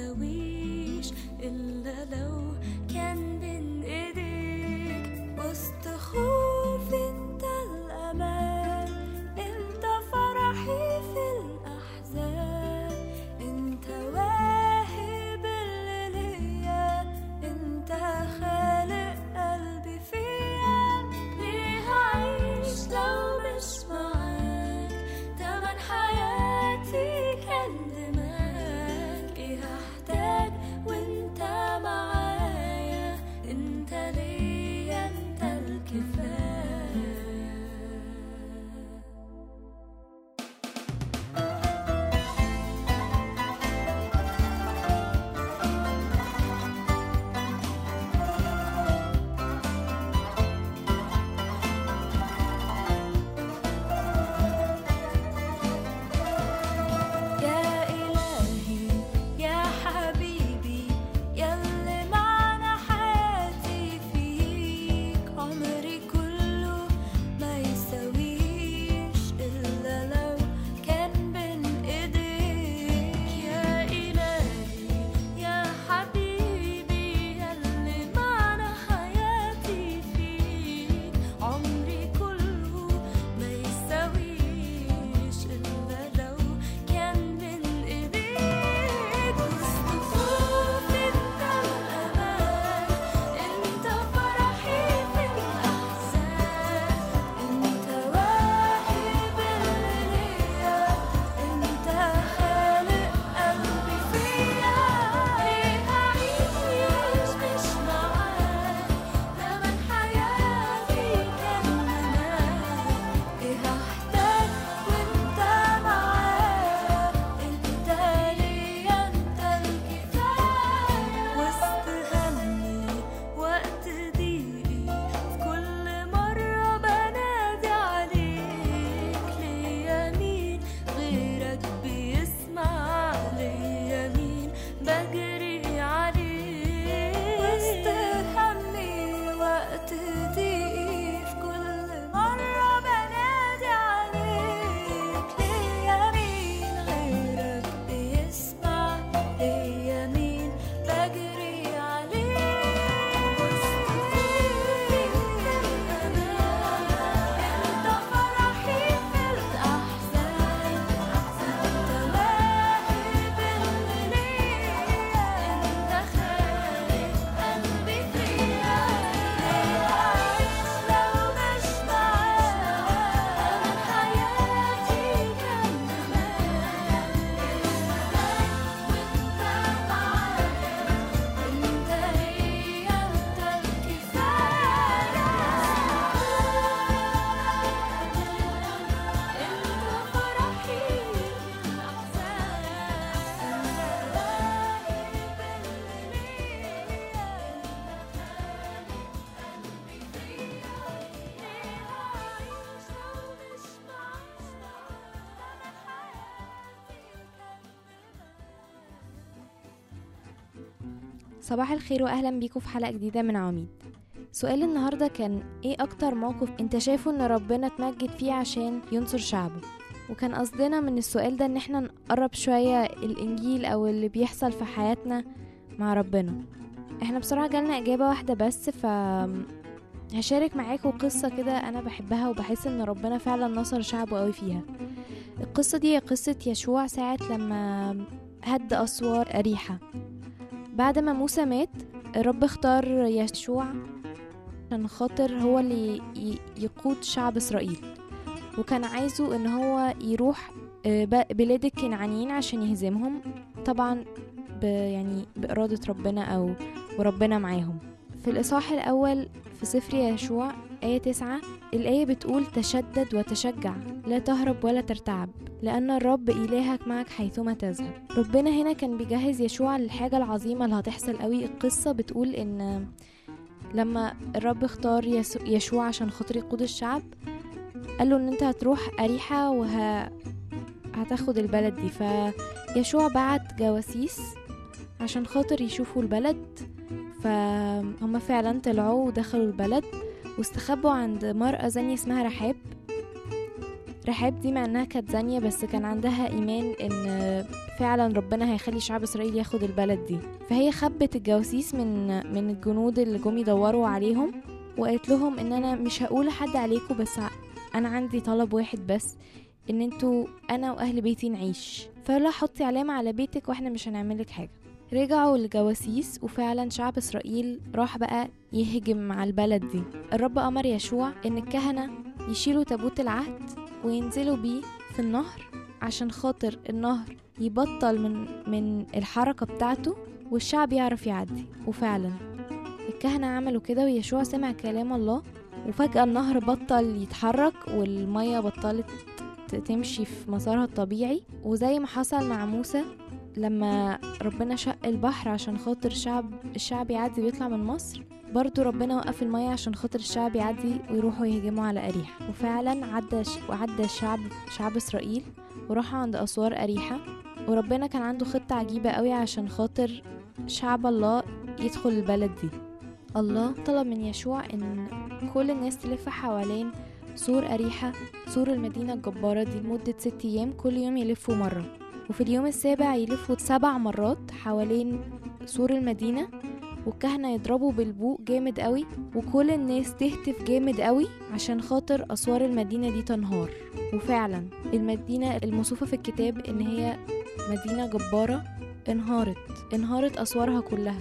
يسويش إلا لو كان بين إيديك وسط خوف انت الأمان انت فرحي في الأحزان انت واهب اللي ليا انت خالق قلبي فيا ليه هعيش لو مش معاك تمن حياتي كان دماغك ايه هحتاج وانت معايا انت ليا انت الكفايه يا إلهي يا حبيبي ياللي معنى حياتي فيك عمري كله ما يساويش إلا لو كان بين إيديك يا إلهي يا حبيبي ياللي معنى حياتي فيك عمري كله ما يساويش إلا لو كان بين إيديك وسط خوف انت الأمان انت فرحي في الأحزان انت واهب اللي ليا انت خالق قلبي فيا ليه هعيش مش معاك تمن حياتي كان معاك ايه هحتاج وانت معايا انت ليا انت الكفايه وسط همي وقت ضيقي في كل مره بنادي عليك ليا مين غيرك بيسمع ليا مين بجري عليك وسط همي وقت ضيقي في كل مرة بنادي عليك ليا مين غيرك بيسمع ليا مين بجري عليك وسط خوفي انت فرحي في الأحزان انت واهب اللي ليا انت خالق قلبي فيا ليه أعيش لو مش معاك أنا حياتي كان زمان وانت معايا انت ليا انت الكفاية انت فرحي في الأحزان انت واهب اللي ليا صباح الخير واهلا بيكم في حلقه جديده من عواميد سؤال النهارده كان ايه اكتر موقف انت شايفه ان ربنا اتمجد فيه عشان ينصر شعبه وكان قصدنا من السؤال ده ان احنا نقرب شويه الانجيل او اللي بيحصل في حياتنا مع ربنا احنا بصراحه جالنا اجابه واحده بس ف هشارك معاكم قصة كده أنا بحبها وبحس إن ربنا فعلا نصر شعبه قوي فيها القصة دي هي قصة يشوع ساعة لما هد أسوار أريحة بعد ما موسى مات الرب اختار يشوع عشان خاطر هو اللي ي- يقود شعب إسرائيل وكان عايزه إن هو يروح آه، ب- بلاد الكنعانيين عشان يهزمهم طبعا ب يعني بإرادة ربنا أو وربنا معاهم في الإصحاح الأول في سفر يشوع آية تسعة الآية بتقول تشدد وتشجع لا تهرب ولا ترتعب لأن الرب إلهك معك حيثما تذهب ربنا هنا كان بيجهز يشوع للحاجة العظيمة اللي هتحصل قوي القصة بتقول إن لما الرب اختار يسو- يشوع عشان خاطر يقود الشعب قال له ان انت هتروح أريحة وه... هتاخد البلد دي فيشوع بعت جواسيس عشان خاطر يشوفوا البلد فهم فعلا طلعوا ودخلوا البلد واستخبوا عند مرأة زانية اسمها رحاب رحاب دي مع انها كانت زانية بس كان عندها ايمان ان فعلا ربنا هيخلي شعب اسرائيل ياخد البلد دي فهي خبت الجواسيس من من الجنود اللي جم يدوروا عليهم وقالت لهم ان انا مش هقول لحد عليكم بس ع- انا عندي طلب واحد بس ان انتوا انا واهل بيتي نعيش فلا حطي علامة على بيتك واحنا مش هنعملك حاجة رجعوا الجواسيس وفعلا شعب اسرائيل راح بقى يهجم على البلد دي الرب امر يشوع ان الكهنة يشيلوا تابوت العهد وينزلوا بيه في النهر عشان خاطر النهر يبطل من من الحركة بتاعته والشعب يعرف يعدي وفعلا الكهنة عملوا كده ويشوع سمع كلام الله وفجأة النهر بطل يتحرك والمية بطلت ت- تمشي في مسارها الطبيعي وزي ما حصل مع موسى لما ربنا شق البحر عشان خاطر شعب الشعب يعدي ويطلع من مصر برضو ربنا وقف المية عشان خاطر الشعب يعدي ويروحوا يهجموا على أريحة وفعلا عدى ش... وعدى الشعب شعب إسرائيل وراحوا عند أسوار أريحة وربنا كان عنده خطة عجيبة قوي عشان خاطر شعب الله يدخل البلد دي الله طلب من يشوع ان كل الناس تلف حوالين سور أريحة سور المدينة الجبارة دي لمدة ست أيام كل يوم يلفوا مرة وفي اليوم السابع يلفوا سبع مرات حوالين سور المدينة والكهنة يضربوا بالبوق جامد قوي وكل الناس تهتف جامد قوي عشان خاطر أسوار المدينة دي تنهار وفعلا المدينة الموصوفة في الكتاب إن هي مدينة جبارة انهارت انهارت أسوارها كلها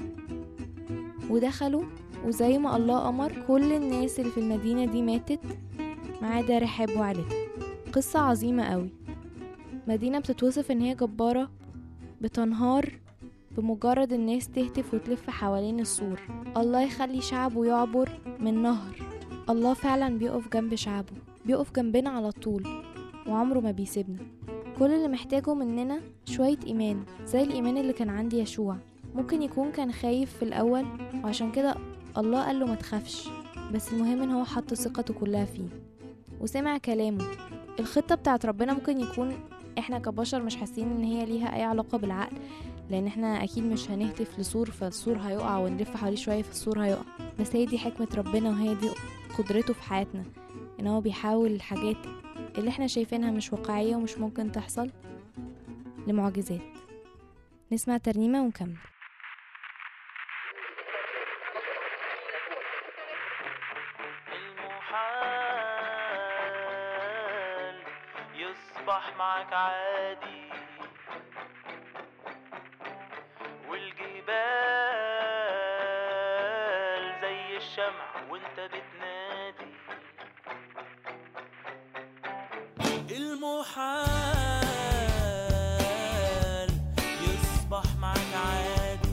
ودخلوا وزي ما الله أمر كل الناس اللي في المدينة دي ماتت ما عدا رحاب وعيلتها قصة عظيمة قوي مدينة بتتوصف إن هي جبارة بتنهار بمجرد الناس تهتف وتلف حوالين السور الله يخلي شعبه يعبر من نهر الله فعلا بيقف جنب شعبه بيقف جنبنا على طول وعمره ما بيسيبنا كل اللي محتاجه مننا شوية إيمان زي الإيمان اللي كان عندي يشوع ممكن يكون كان خايف في الأول وعشان كده الله قال له ما تخافش بس المهم ان هو حط ثقته كلها فيه وسمع كلامه الخطة بتاعت ربنا ممكن يكون احنا كبشر مش حاسين ان هي ليها اي علاقة بالعقل لان احنا اكيد مش هنهتف لسور فالسور هيقع ونلف حواليه شوية فالسور هيقع بس هي دي حكمة ربنا وهي دي قدرته في حياتنا ان هو بيحاول الحاجات اللي احنا شايفينها مش واقعية ومش ممكن تحصل لمعجزات نسمع ترنيمة ونكمل المحال يصبح معك عادي والجبال زي الشمع وانت بتنادي المحال يصبح معك عادي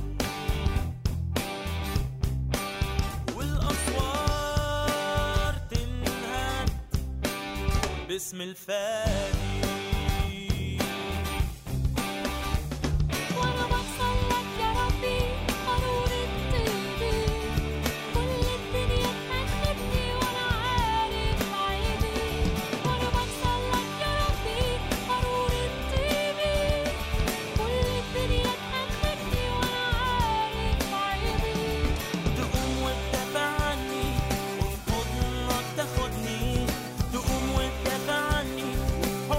والأسوار تنهد باسم الفادي وانا بوصل لك يا ربي قارورة طيبي كل الدنيا تأخذني وانا عارف عيبي وانا بوصل لك يا ربي قارورة طيبي كل الدنيا تأخذني وانا عارف عيبي تقوم وتدافع عني وفي حضنك تاخدني تقوم وتدافع عني وفي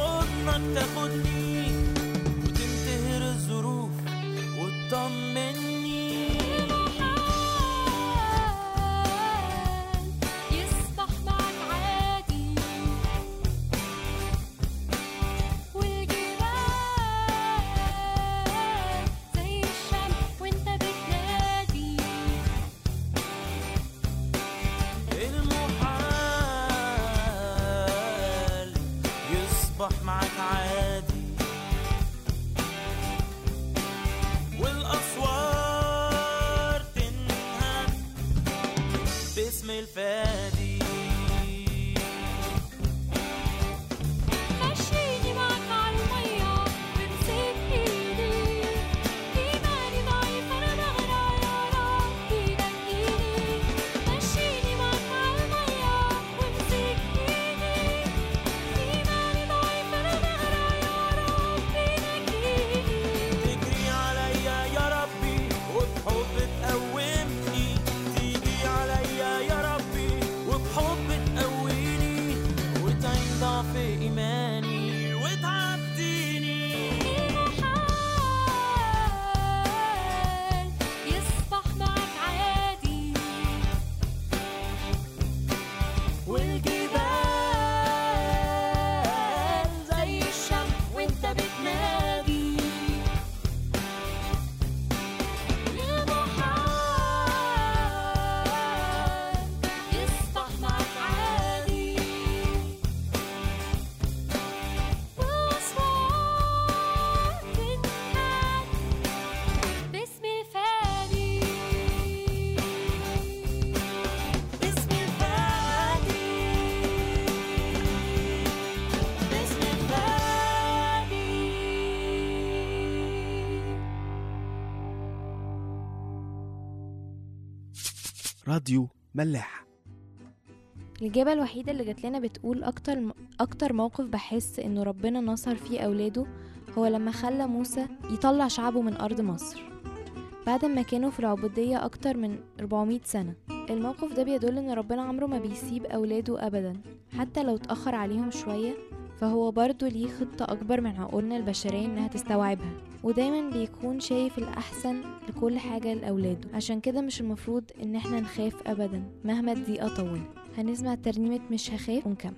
راديو ملاح الإجابة الوحيدة اللي جات لنا بتقول أكتر أكتر موقف بحس إنه ربنا نصر فيه أولاده هو لما خلى موسى يطلع شعبه من أرض مصر بعد ما كانوا في العبودية أكتر من 400 سنة الموقف ده بيدل إن ربنا عمره ما بيسيب أولاده أبدا حتى لو اتأخر عليهم شوية فهو برضه ليه خطة أكبر من عقولنا البشرية إنها تستوعبها ودايما بيكون شايف الأحسن لكل حاجة لأولاده عشان كده مش المفروض إن احنا نخاف أبدا مهما الضيقة طولت هنسمع ترنيمة مش هخاف ونكمل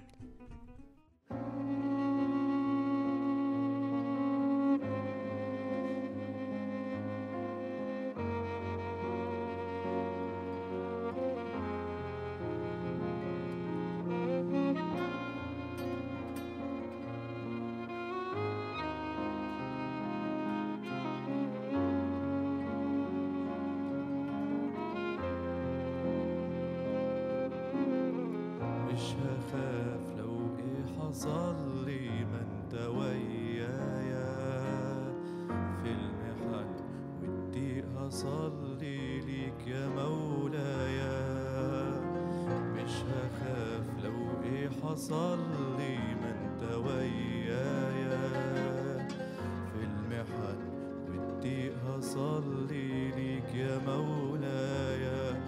مش هخاف لو ايه حصل لي ما انت ويايا في المحن والضيق هصلي ليك يا مولايا مش هخاف لو ايه حصل لي ما انت ويايا في المحن والضيق هصلي ليك يا مولايا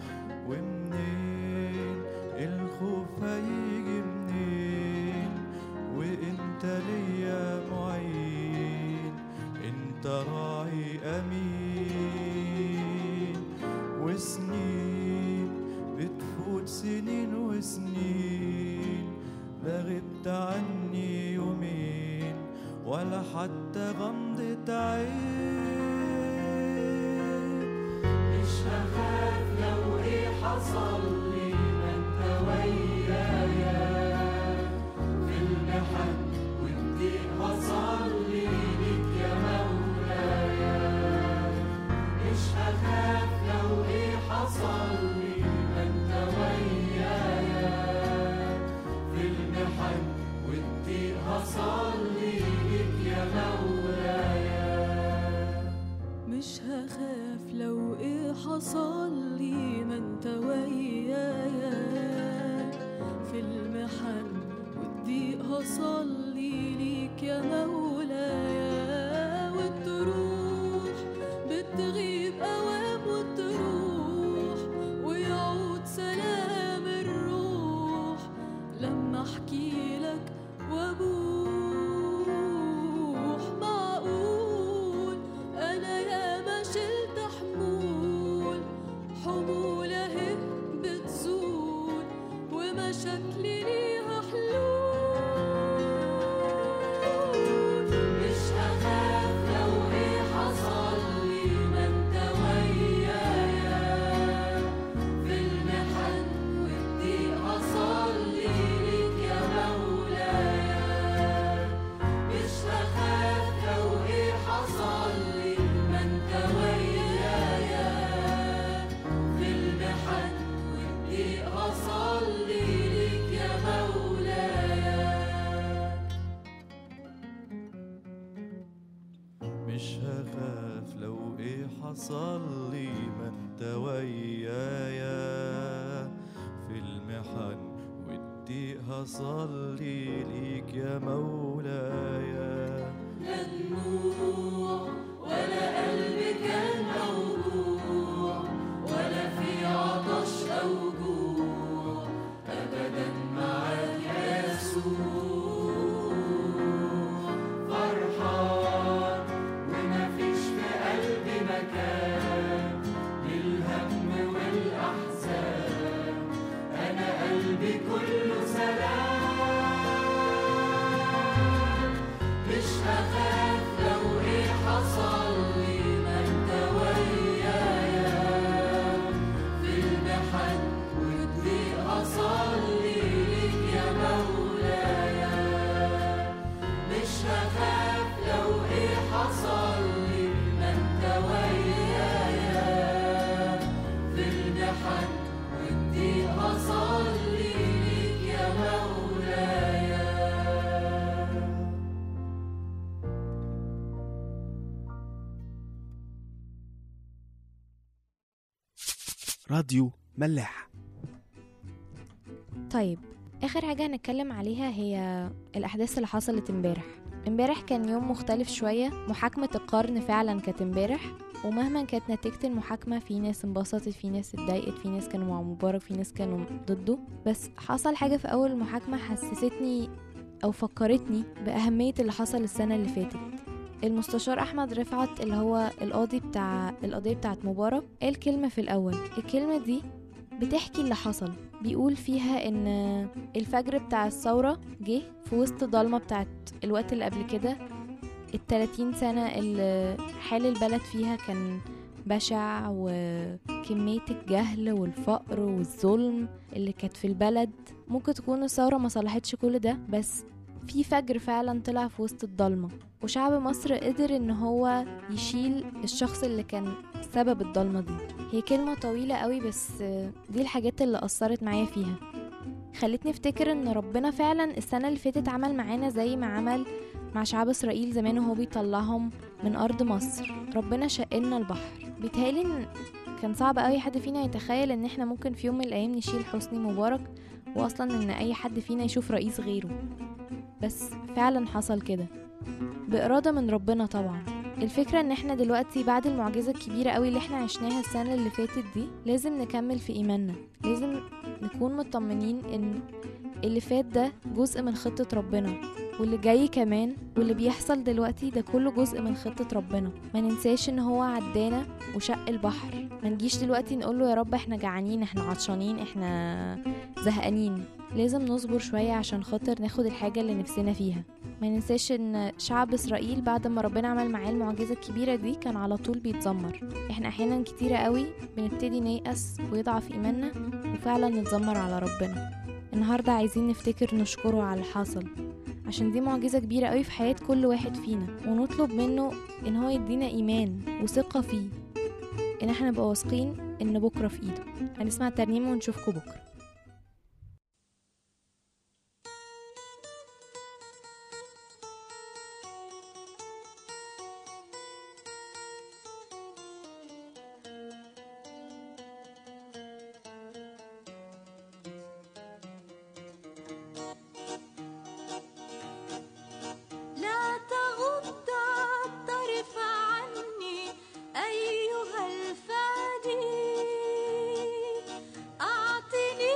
ومنين الخوف هيجي منين وانت ليا معين انت راعي امين وسنين بتفوت سنين وسنين لا غبت عني يومين ولا حتى غمضة عين مش هخاف لو ايه حصل لي ما انت ويايا في المحن والضيق هصلي ليك يا مولايا مش هخاف لو ايه حصل لي ما انت ويايا في المحن والضيق هصلي ليك يا مولايا مش هخاف لو ايه حصل لي ما انت ويايا في المحن والضيق هصلي ليك يا مولايا والدروح بتغيب اوام وتروح ويعود سلام الروح لما احكي لك وابوح معقول انا يا ما شلت حمول حمول اهي بتزول ومشاكلي ليها حلول مش هخاف لو ايه حصل لي ما انت ويايا في المحن والضيق هصلي ليك يا مولايا مش هخاف لو ايه حصل لي ما انت ويايا في المحن والضيق هصلي ليك يا مولايا مش هخاف لو ايه حصل لي ما انت ويايا في المحن والضيق هصلي ليك يا مولايا لا دموع ولا قلب كان موجوع ولا في عطش أو جوع أبدا معاك يا يسوع فرحان ومفيش في قلبي مكان للهم والأحزان أنا قلبي كله سلام مش هخاف لو ايه حصل لي ما انت ويايا في المحن والضيق هصلي ليك يا مولايا مش هخاف لو ايه حصل لي ما انت ويايا في المحن والضيق هصلي ليك يا مولايا راديو ملاح طيب اخر حاجه هنتكلم عليها هي الاحداث اللي حصلت امبارح امبارح كان يوم مختلف شويه محاكمه القرن فعلا كانت امبارح ومهما كانت نتيجة المحاكمة في ناس انبسطت في ناس اتضايقت في ناس كانوا مع مبارك في ناس كانوا ضده بس حصل حاجة في أول المحاكمة حسستني أو فكرتني بأهمية اللي حصل السنة اللي فاتت المستشار أحمد رفعت اللي هو القاضي بتاع القضية بتاعت مبارك قال كلمة في الأول الكلمة دي بتحكي اللي حصل بيقول فيها ان الفجر بتاع الثورة جه في وسط ضلمة بتاعت الوقت اللي قبل كده التلاتين سنة اللي حال البلد فيها كان بشع وكمية الجهل والفقر والظلم اللي كانت في البلد ممكن تكون الثورة ما صلحتش كل ده بس في فجر فعلا طلع في وسط الضلمة وشعب مصر قدر ان هو يشيل الشخص اللي كان سبب الضلمة دي هي كلمة طويلة قوي بس دي الحاجات اللي أثرت معايا فيها خلتني افتكر ان ربنا فعلا السنة اللي فاتت عمل معانا زي ما عمل مع شعب اسرائيل زمان وهو بيطلعهم من ارض مصر ربنا شقلنا البحر بيتهيألي ان كان صعب قوي حد فينا يتخيل ان احنا ممكن في يوم من الايام نشيل حسني مبارك واصلا ان اي حد فينا يشوف رئيس غيره بس فعلا حصل كده بإرادة من ربنا طبعا الفكرة ان احنا دلوقتي بعد المعجزة الكبيرة قوي اللي احنا عشناها السنة اللي فاتت دي لازم نكمل في ايماننا لازم نكون مطمنين ان اللي فات ده جزء من خطة ربنا واللي جاي كمان واللي بيحصل دلوقتي ده كله جزء من خطة ربنا ما ننساش ان هو عدانا وشق البحر ما نجيش دلوقتي نقول له يا رب احنا جعانين احنا عطشانين احنا زهقانين لازم نصبر شوية عشان خاطر ناخد الحاجة اللي نفسنا فيها ما ننساش ان شعب اسرائيل بعد ما ربنا عمل معاه المعجزة الكبيرة دي كان على طول بيتذمر احنا احيانا كتيرة قوي بنبتدي نيأس ويضعف ايماننا وفعلا نتذمر على ربنا النهاردة عايزين نفتكر نشكره على اللي حصل عشان دي معجزة كبيرة قوي في حياة كل واحد فينا ونطلب منه ان هو يدينا ايمان وثقة فيه ان احنا نبقى واثقين ان بكرة في ايده هنسمع الترنيمة ونشوفكم بكرة لا تغض الطرف عني أيها الفادي أعطني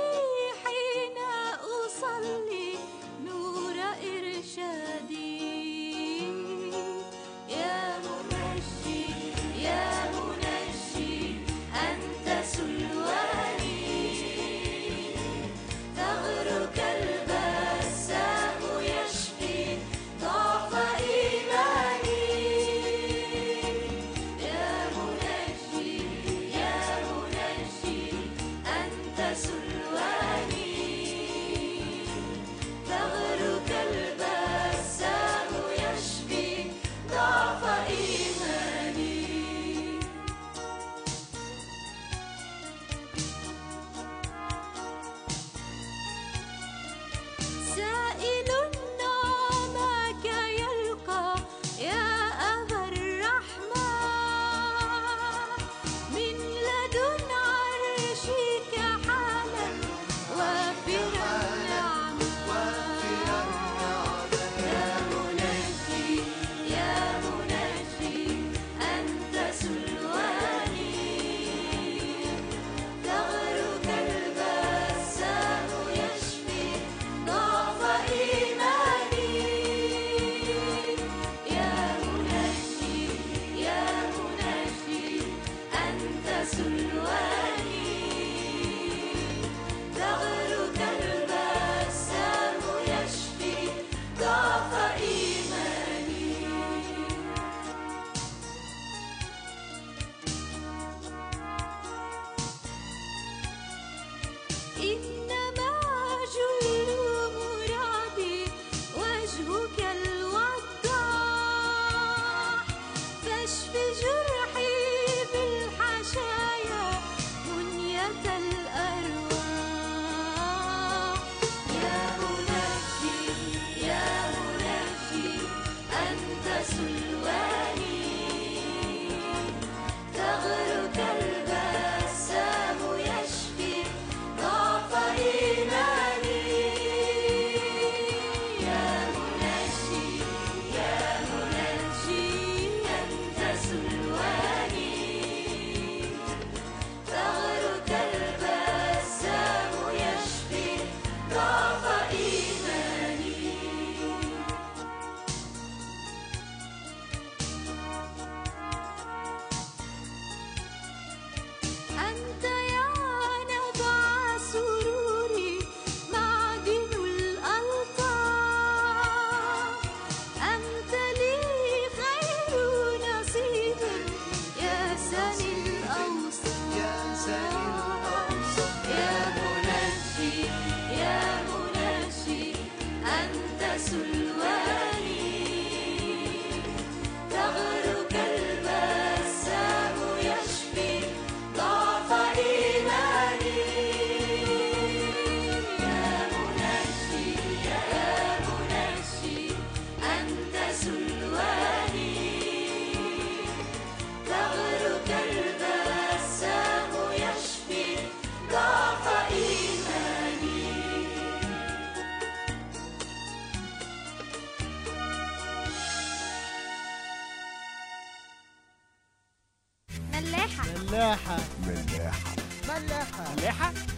ملاحة ملاحة ملاحة ملاحة